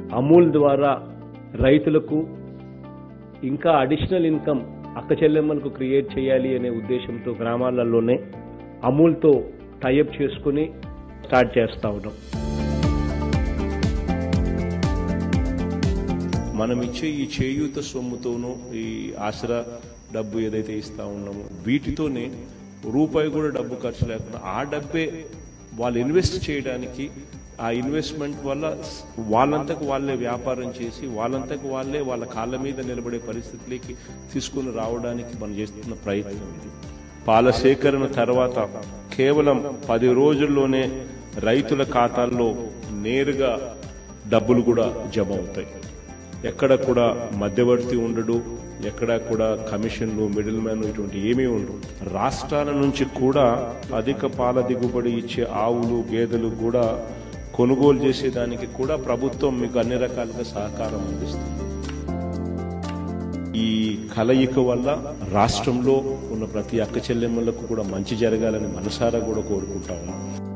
అమూల్ ద్వారా రైతులకు ఇంకా అడిషనల్ ఇన్కమ్ అక్క చెల్లెమ్మలకు క్రియేట్ చేయాలి అనే ఉద్దేశంతో గ్రామాలలోనే అమూల్తో టైఅప్ చేసుకుని స్టార్ట్ చేస్తా ఉన్నాం మనం ఇచ్చే ఈ చేయూత సొమ్ముతోనూ ఈ ఆసరా డబ్బు ఏదైతే ఇస్తా ఉన్నామో వీటితోనే రూపాయి కూడా డబ్బు ఖర్చు లేకుండా ఆ డబ్బే వాళ్ళు ఇన్వెస్ట్ చేయడానికి ఆ ఇన్వెస్ట్మెంట్ వల్ల వాళ్ళంతకు వాళ్ళే వ్యాపారం చేసి వాళ్ళంతకు వాళ్ళే వాళ్ళ కాళ్ళ మీద నిలబడే పరిస్థితిలోకి తీసుకుని రావడానికి మనం చేస్తున్న ప్రయత్నం ఇది పాల సేకరణ తర్వాత కేవలం పది రోజుల్లోనే రైతుల ఖాతాల్లో నేరుగా డబ్బులు కూడా జమ అవుతాయి ఎక్కడ కూడా మధ్యవర్తి ఉండడు ఎక్కడ కూడా కమిషన్లు మిడిల్ మ్యాన్ ఇటువంటి ఏమీ ఉండవు రాష్ట్రాల నుంచి కూడా అధిక పాల దిగుబడి ఇచ్చే ఆవులు గేదెలు కూడా కొనుగోలు చేసేదానికి కూడా ప్రభుత్వం మీకు అన్ని రకాలుగా సహకారం అందిస్తుంది ఈ కలయిక వల్ల రాష్ట్రంలో ఉన్న ప్రతి అక్క చెల్లెమ్మలకు కూడా మంచి జరగాలని మనసారా కూడా కోరుకుంటా ఉన్నాం